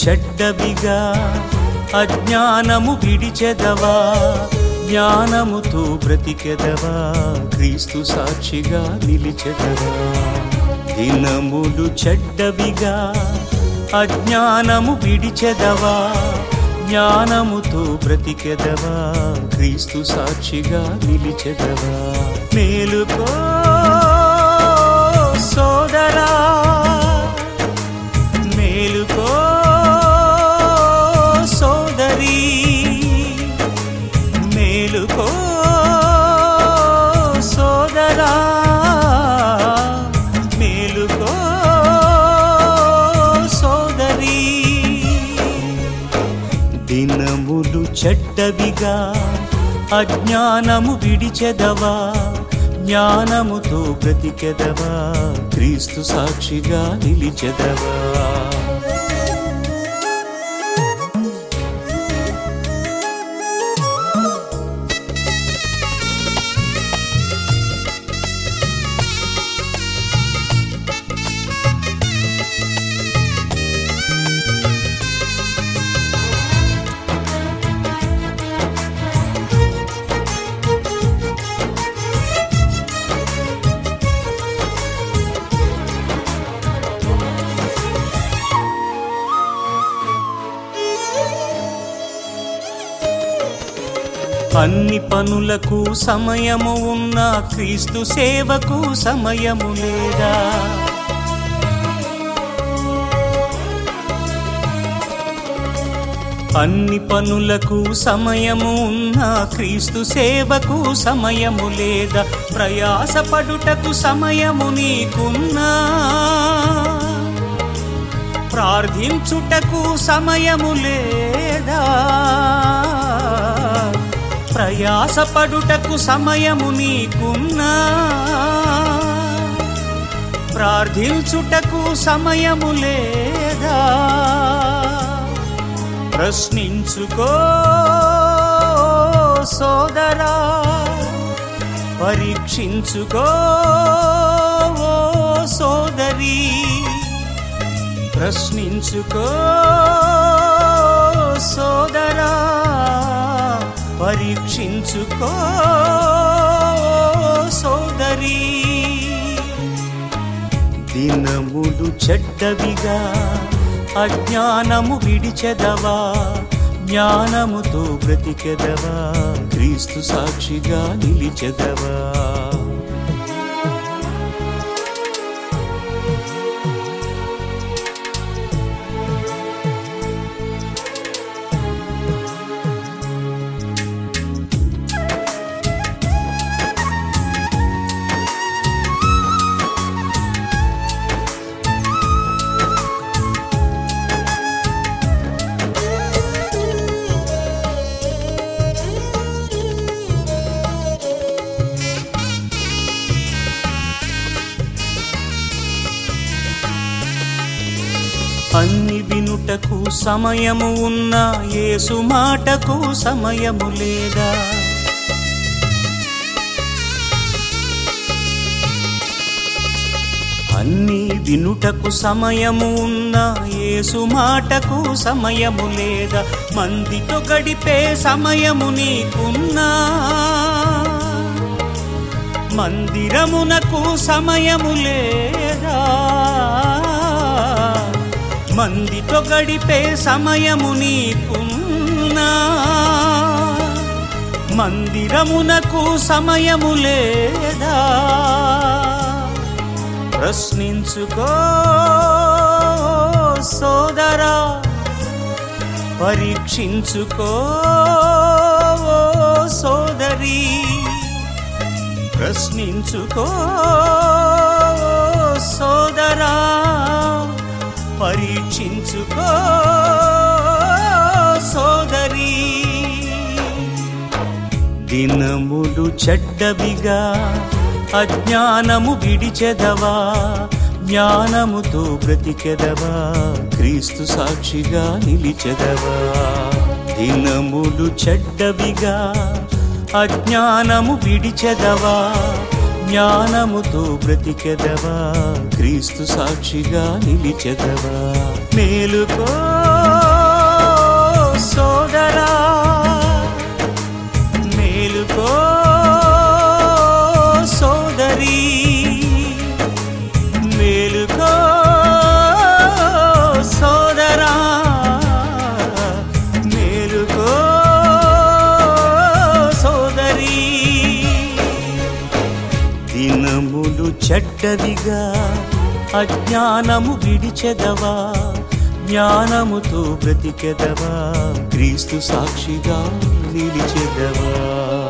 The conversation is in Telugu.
చెడ్డవిగా అజ్ఞానము విడిచెదవా జ్ఞానముతో బ్రతికెదవా క్రీస్తు సాక్షిగా నిలిచెదవా దినములు చెడ్డవిగా అజ్ఞానము విడిచెదవా జ్ఞానముతో బ్రతికెదవా క్రీస్తు సాక్షిగా నిలిచెదవా మేలుకో సోదరా మేలుకో సోదరి మేలుకో సోదరా మేలుకో సోదరి దినములు చెడ్డవిగా అజ్ఞానము విడిచెదవా జ్ఞానముతో బ్రతికెదవా క్రీస్తు సాక్షిగా నిలిచెదవా అన్ని పనులకు సమయము ఉన్న క్రీస్తు సేవకు సమయము లేదా అన్ని పనులకు సమయము ఉన్న క్రీస్తు సేవకు సమయము లేదా ప్రయాసపడుటకు సమయము నీకున్నా ప్రార్థించుటకు సమయము లేదా ప్రయాసపడుటకు సమయము నీకున్నా ప్రార్థించుటకు సమయము లేదా ప్రశ్నించుకో సోదరా పరీక్షించుకో ఓ సోదరి ప్రశ్నించుకో సోదరా పరీక్షించుకో సోదరి దినములు చెడ్డవిగా అజ్ఞానము విడిచెదవా జ్ఞానముతో బ్రతికెదవా క్రీస్తు సాక్షిగా నిలిచెదవా అన్ని వినుటకు సమయము ఉన్న యేసు మాటకు సమయము లేదా అన్ని వినుటకు సమయము ఉన్న యేసు మాటకు సమయము లేదా మందితో గడిపే సమయము నీకున్నా మందిరమునకు సమయము లేదా మందితో గడిపే సమయము నీకున్నా మందిరమునకు సమయము లేదా ప్రశ్నించుకో సోదరా పరీక్షించుకో సోదరి ప్రశ్నించుకో సోదరా పరీక్షించుకో సోదరి దినములు చెడ్డవిగా అజ్ఞానము విడిచెదవా జ్ఞానముతో బ్రతికెదవా క్రీస్తు సాక్షిగా నిలిచెదవా దినములు చెడ్డవిగా అజ్ఞానము విడిచెదవా జ్ఞానముతో బ్రతికెదవా క్రీస్తు సాక్షిగా నిలిచెదవా మేలుకో దినములు చెడ్డవిగా అజ్ఞానము విడిచెదవా జ్ఞానముతో బ్రతికెదవా క్రీస్తు సాక్షిగా నిలిచెదవా